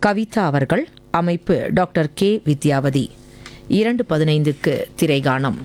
கவிதா அவர்கள் அமைப்பு doctor K Vidyavathi இரண்டு பதினைந்துக்கு திரைகானம்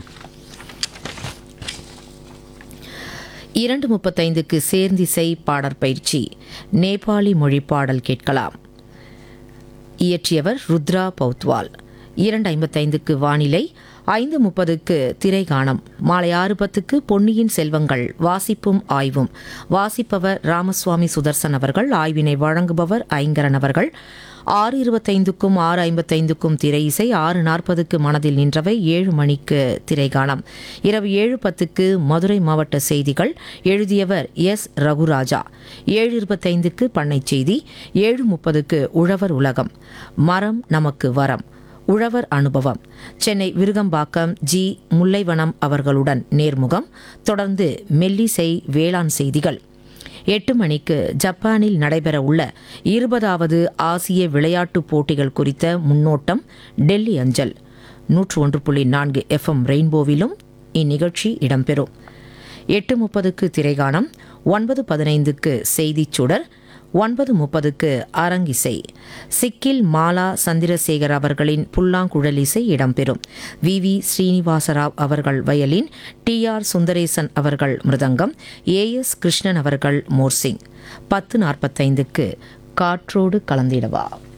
இரண்டு முப்பத்தைந்துக்கு சேர்ந்திசை பாடற்பயிற்சி நேபாளி மொழி பாடல் கேட்கலாம் இயற்றியவர் ருத்ரா பௌத்வால் இரண்டு ஐம்பத்தைந்துக்கு வானிலை ஐந்து முப்பதுக்கு திரைகாணம் மாலை ஆறு பத்துக்கு பொன்னியின் செல்வங்கள் வாசிப்பும் ஆய்வும் வாசிப்பவர் ராமசுவாமி சுதர்சன் அவர்கள் ஆய்வினை வழங்குபவர் ஐங்கரன் அவர்கள் ஆறு இருபத்தைந்துக்கும் ஆறு ஐம்பத்தைந்துக்கும் திரை இசை ஆறு நாற்பதுக்கு மனதில் நின்றவை ஏழு மணிக்கு திரைகாணம் இரவு ஏழு பத்துக்கு மதுரை மாவட்ட செய்திகள் எழுதியவர் எஸ் ரகுராஜா ஏழு இருபத்தைந்துக்கு பண்ணை செய்தி ஏழு முப்பதுக்கு உழவர் உலகம் மரம் நமக்கு வரம் உழவர் அனுபவம் சென்னை விருகம்பாக்கம் ஜி முல்லைவனம் அவர்களுடன் நேர்முகம் தொடர்ந்து மெல்லிசை வேளாண் செய்திகள் எட்டு மணிக்கு ஜப்பானில் நடைபெற உள்ள இருபதாவது ஆசிய விளையாட்டுப் போட்டிகள் குறித்த முன்னோட்டம் டெல்லி அஞ்சல் நூற்று ஒன்று புள்ளி நான்கு எஃப்எம் ரெயின்போவிலும் இந்நிகழ்ச்சி இடம்பெறும் எட்டு முப்பதுக்கு திரைகாணம் ஒன்பது பதினைந்துக்கு செய்திச் சுடர் ஒன்பது முப்பதுக்கு அரங்கிசை சிக்கில் மாலா சந்திரசேகர் அவர்களின் புல்லாங்குழல் இசை இடம்பெறும் வி வி ஸ்ரீனிவாசராவ் அவர்கள் வயலின் டி ஆர் சுந்தரேசன் அவர்கள் மிருதங்கம் ஏ எஸ் கிருஷ்ணன் அவர்கள் மோர்சிங் பத்து நாற்பத்தைந்துக்கு காற்றோடு கலந்திடவா